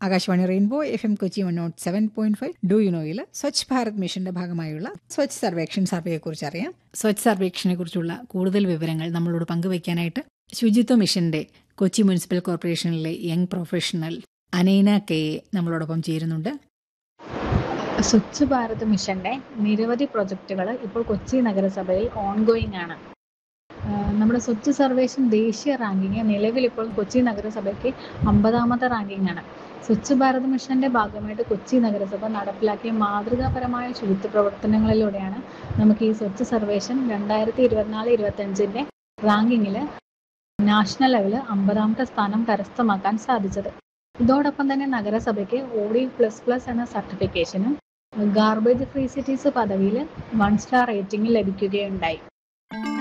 Akashvani rainbow F M Kochi one nought seven point five ഡു യുനോയിൽ സ്വച്ഛ് ഭാരത് മിഷന്റെ ഭാഗമായുള്ള സ്വച്ഛ് സർവേക്ഷൻ സർവേയെക്കുറിച്ച് അറിയാം സ്വച്ഛ് സർവേക്ഷനെ കുറിച്ചുള്ള കൂടുതൽ വിവരങ്ങൾ നമ്മളോട് പങ്കുവയ്ക്കാനായിട്ട് ശുചിത്വ മിഷന്റെ കൊച്ചി മുനിസിപ്പൽ കോർപ്പറേഷനിലെ young professional Anaina K A നമ്മളോടൊപ്പം ചേരുന്നുണ്ട് സ്വച്ഛ് ഭാരത് മിഷന്റെ നിരവധി പ്രൊജക്റ്റുകൾ ഇപ്പോൾ കൊച്ചി നഗരസഭയിൽ ഓൺഗോയിങ് ആണ് ആഹ് നമ്മുടെ സ്വച്ഛ് സർവേഷൻ ദേശീയ റാങ്കിങ് നിലവിൽ ഇപ്പോൾ കൊച്ചി നഗരസഭയ്ക്ക് അമ്പതാമത്തെ റാങ്കിങ് ആണ് സ്വച്ഛ് ഭാരത് മിഷന്റെ ഭാഗമായിട്ട് കൊച്ചി നഗരസഭ നടപ്പിലാക്കിയ മാതൃകാപരമായ ശുചിത്വ പ്രവർത്തനങ്ങളിലൂടെയാണ് നമുക്ക് ഈ സ്വച്ഛ് സർവേഷൻ രണ്ടായിരത്തി ഇരുപത്തിനാല് ഇരുപത്തഞ്ചിന്റെ റാങ്കിങ്ങിൽ നാഷണൽ ലെവല് അമ്പതാമത്തെ സ്ഥാനം കരസ്ഥമാക്കാൻ സാധിച്ചത് ഇതോടൊപ്പം തന്നെ നഗരസഭയ്ക്ക് ഓഡി പ്ലസ് പ്ലസ് എന്ന സർട്ടിഫിക്കേഷനും ഗാർബേജ് ഫ്രീ സിറ്റീസ് പദവിയിൽ വൺ സ്റ്റാർ റേറ്റിംഗ് ലഭിക്കുകയുണ്ടായി